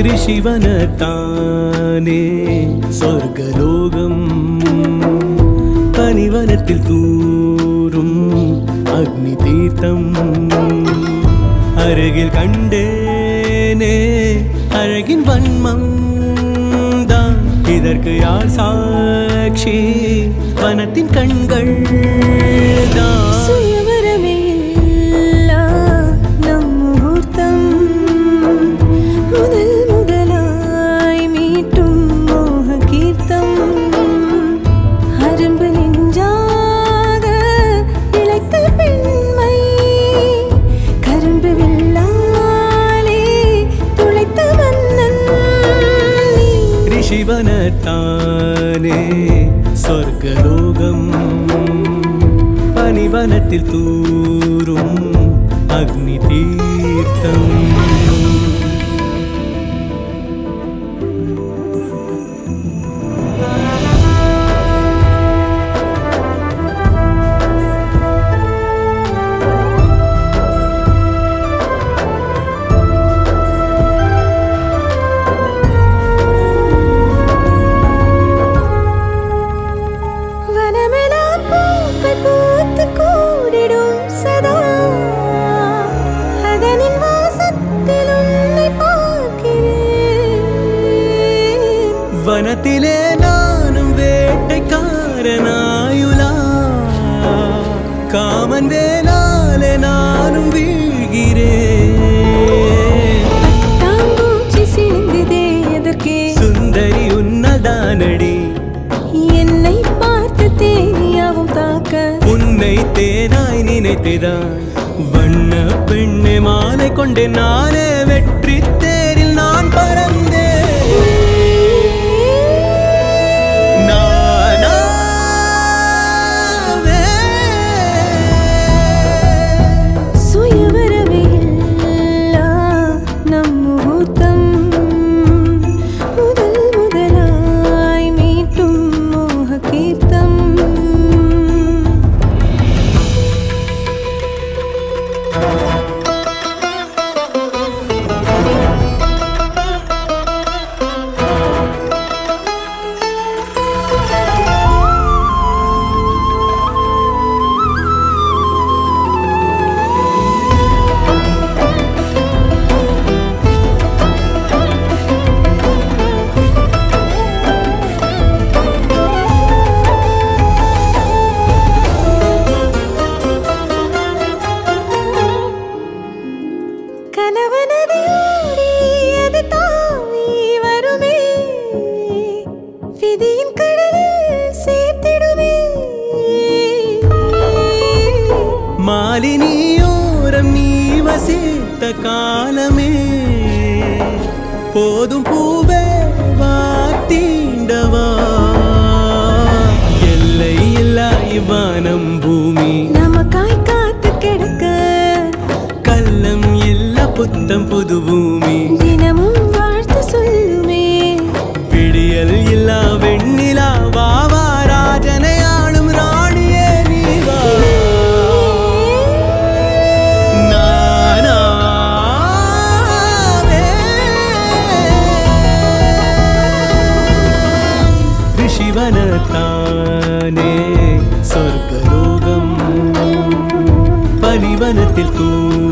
ഋഷിവനത്താനേ സ്വർഗലോകം പനിവനത്തിൽ തൂറും അഗ്നിതീർത്ഥം അരകിൽ കണ്ടേനേ അഴകിൻ വന്മം தான் இதற்கு யார் சாட்சி வனத்தின் கண்கள் தான் சுயவரமே இல்லா நம் முகூர்த்தம் முதல் முதலாய் மீட்டும் மோக கீர்த்தம் அரும்பு நெஞ்சாக இழைத்த பெண்மை கரும்பு வில்லாலே துளைத்த மன்னன் நீ ഋഷിവനത്താനേ സ്വർഗലോകം പനിവനത്തിൽ തൂറും അഗ്നിതീർത്ഥം வனமெல்லாம் பூக்கள் பூத்து கூடிடும் சதா அதனின் வாசத்தில் உன்னை பார்க்கிறேன் വനത്തിലെ നാനും വേട്ടക്കാരനായുലാ കാമൻ വേലാലെ നാനും വീഴ്கிறேன் தாம்பூச்சி சிந்துதே எதற்கே സുന്ദരി ഉന്നതാനടി என்னை பார்த்து தேனியாவும் தாக்க உன்னை தேனாய் நினைத்துதான் வண்ண பெண்ணை மாலை கொண்டு நானே வெற்றி தேரில் நான் பறந்தேன் நானாவே. சுயவரமே இல்லா நம் முகூர்த்தம் முதல் முதலாய் மீட்டும் மோக கீர்த்தம் கனவனதியோடி அது தாவி வருமே விதியின் கடலில் சேர்த்திடுமே மாலினியோரம் நீ வசித்த காலமே போதும் பூவே வாத்தீண்டவா எல்லை இல்லா இவ்வானம் பூமி நமக்காய் காத்து கிடக்க கள்ளம் இல்ல புத்தம் புது பூமி தினமும் வாழ்த்து சொல்லுமே விடியல் இல்லா வெண்ணிலா வாவா ராஜனை ஆளும் ராணியே நீவா நானாவே. ഋഷിവനത്താനേ സ്വർഗലോകം പലിവനത്തിൽ തൂ